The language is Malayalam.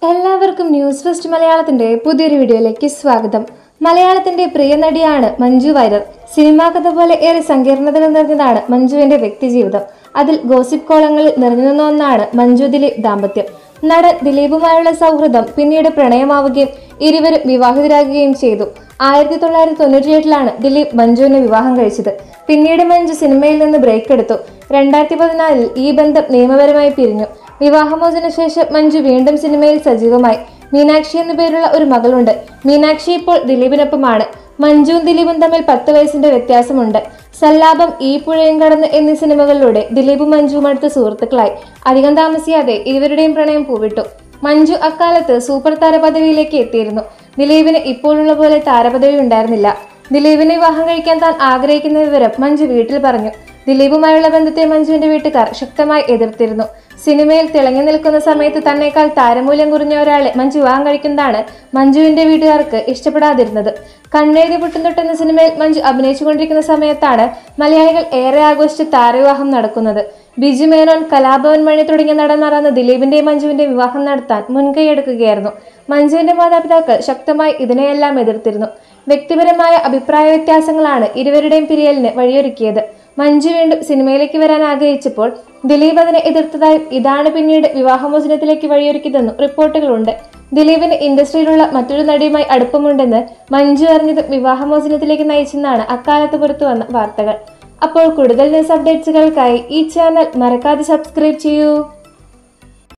എല്ലാവർക്കും ന്യൂസ് ഫസ്റ്റ് മലയാളത്തിന്റെ പുതിയൊരു വീഡിയോയിലേക്ക് സ്വാഗതം മലയാളത്തിന്റെ പ്രിയ നടിയാണ് മഞ്ജു വാര്യർ സിനിമാ കഥ പോലെ ഏറെ സങ്കീർണതകൾ നിറഞ്ഞതാണ് മഞ്ജുവിന്റെ വ്യക്തിജീവിതം അതിൽ ഗോസിപ്പ് കോളങ്ങളിൽ നിറഞ്ഞു നിന്ന ഒന്നാണ് മഞ്ജു ദിലീപ് ദാമ്പത്യം നടൻ ദിലീപുമായുള്ള സൗഹൃദം പിന്നീട് പ്രണയമാവുകയും ഇരുവരും വിവാഹിതരാകുകയും ചെയ്തു ആയിരത്തി തൊള്ളായിരത്തി തൊണ്ണൂറ്റിയെട്ടിലാണ് ദിലീപ് മഞ്ജുവിനെ വിവാഹം കഴിച്ചത് പിന്നീട് മഞ്ജു സിനിമയിൽ നിന്ന് ബ്രേക്ക് എടുത്തു രണ്ടായിരത്തി പതിനാലിൽ ഈ ബന്ധം നിയമപരമായി പിരിഞ്ഞു വിവാഹമോചന ശേഷം മഞ്ജു വീണ്ടും സിനിമയിൽ സജീവമായി മീനാക്ഷി എന്നു പേരുള്ള ഒരു മകളുണ്ട് മീനാക്ഷി ഇപ്പോൾ ദിലീപിനൊപ്പമാണ് മഞ്ജുവും ദിലീപും തമ്മിൽ പത്ത് വയസ്സിന്റെ വ്യത്യാസമുണ്ട് സല്ലാപം ഈ പുഴയും കടന്ന് എന്നീ സിനിമകളിലൂടെ ദിലീപും മഞ്ജുവും അടുത്ത സുഹൃത്തുക്കളായി അധികം താമസിയാതെ ഇരുവരുടെയും പ്രണയം പൂവിട്ടു മഞ്ജു അക്കാലത്ത് സൂപ്പർ താര പദവിയിലേക്ക് എത്തിയിരുന്നു ദിലീപിന് ഇപ്പോഴുള്ള പോലെ താരപദവി ഉണ്ടായിരുന്നില്ല ദിലീപിനെ വിവാഹം കഴിക്കാൻ താൻ ആഗ്രഹിക്കുന്ന വിവരം മഞ്ജു വീട്ടിൽ പറഞ്ഞു ദിലീപുമായുള്ള ബന്ധത്തെ മഞ്ജുവിന്റെ വീട്ടുകാർ ശക്തമായി എതിർത്തിരുന്നു സിനിമയിൽ തിളങ്ങി നിൽക്കുന്ന സമയത്ത് തന്നേക്കാൾ താരമൂല്യം കുറഞ്ഞ ഒരാളെ മഞ്ജു വിവാഹം കഴിക്കുന്നതാണ് മഞ്ജുവിന്റെ വീട്ടുകാർക്ക് ഇഷ്ടപ്പെടാതിരുന്നത് കണ്ണേരി പൊട്ടുന്നൊട്ട് എന്ന സിനിമയിൽ മഞ്ജു അഭിനയിച്ചുകൊണ്ടിരിക്കുന്ന സമയത്താണ് മലയാളികൾ ഏറെ ആഘോഷിച്ച് താരവിവാഹം നടക്കുന്നത് ബിജു മേനോൻ കലാഭവൻ മണി തുടങ്ങിയ നടന്മാരാണ് ദിലീപിന്റെയും മഞ്ജുവിന്റെയും വിവാഹം നടത്താൻ മുൻകൈയെടുക്കുകയായിരുന്നു മഞ്ജുവിന്റെ മാതാപിതാക്കൾ ശക്തമായി ഇതിനെയെല്ലാം എതിർത്തിരുന്നു വ്യക്തിപരമായ അഭിപ്രായ വ്യത്യാസങ്ങളാണ് ഇരുവരുടെയും പിരിയലിന് വഴിയൊരുക്കിയത് മഞ്ജു വീണ്ടും സിനിമയിലേക്ക് വരാൻ ആഗ്രഹിച്ചപ്പോൾ ദിലീപ് അതിനെ എതിർത്തതായും ഇതാണ് പിന്നീട് വിവാഹമോചനത്തിലേക്ക് വഴിയൊരുക്കിയതെന്നും റിപ്പോർട്ടുകളുണ്ട് ദിലീപിന് ഇൻഡസ്ട്രിയിലുള്ള മറ്റൊരു നടിയുമായി അടുപ്പമുണ്ടെന്ന് മഞ്ജു അറിഞ്ഞതും വിവാഹമോചനത്തിലേക്ക് നയിച്ചെന്നാണ് അക്കാലത്ത് പുറത്തു വന്ന വാർത്തകൾ അപ്പോൾ കൂടുതൽ ന്യൂസ് അപ്ഡേറ്റ്സുകൾക്കായി ഈ ചാനൽ മറക്കാതെ സബ്സ്ക്രൈബ് ചെയ്യൂ